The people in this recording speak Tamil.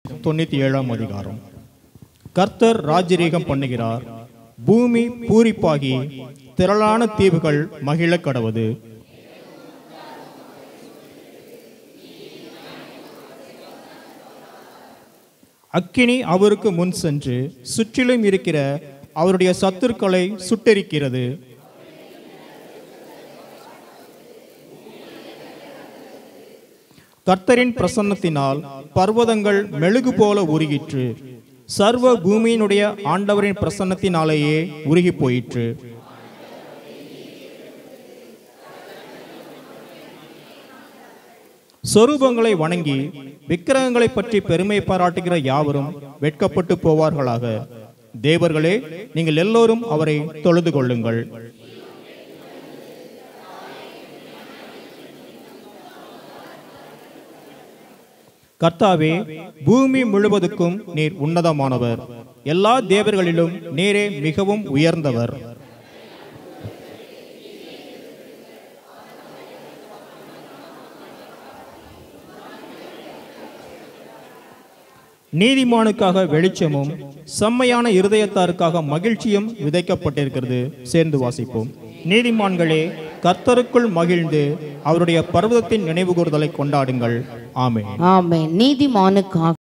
தொண்ணூத்தி ஏழாம் அதிகாரம் கர்த்தர் ராஜரீகம் பண்ணுகிறார் பூமி பூரிப்பாகி திரளான தீவுகள் மகிழ கடவது அக்கினி அவருக்கு முன் சென்று சுற்றிலும் இருக்கிற அவருடைய சத்துருக்களை சுட்டெரிக்கிறது கர்த்தரின் பிரசன்னத்தினால் பர்வதங்கள் மெழுகு போல உருகிற்று சர்வ பூமியினுடைய ஆண்டவரின் பிரசன்னத்தினாலேயே உருகி போயிற்று சொரூபங்களை வணங்கி விக்கிரகங்களை பற்றி பெருமை பாராட்டுகிற யாவரும் வெட்கப்பட்டு போவார்களாக தேவர்களே நீங்கள் எல்லோரும் அவரை தொழுது கொள்ளுங்கள் கர்த்தாவே பூமி முழுவதுக்கும் நீர் உன்னதமானவர் எல்லா தேவர்களிலும் நீரே மிகவும் உயர்ந்தவர் நீதிமானுக்காக வெளிச்சமும் செம்மையான இருதயத்தாருக்காக மகிழ்ச்சியும் விதைக்கப்பட்டிருக்கிறது சேர்ந்து வாசிப்போம் நீதிமான்களே கர்த்தருக்குள் மகிழ்ந்து அவருடைய பர்வதத்தின் நினைவுகூர்தலை கொண்டாடுங்கள் ஆமென் ஆமென் நீதிமானுக்காக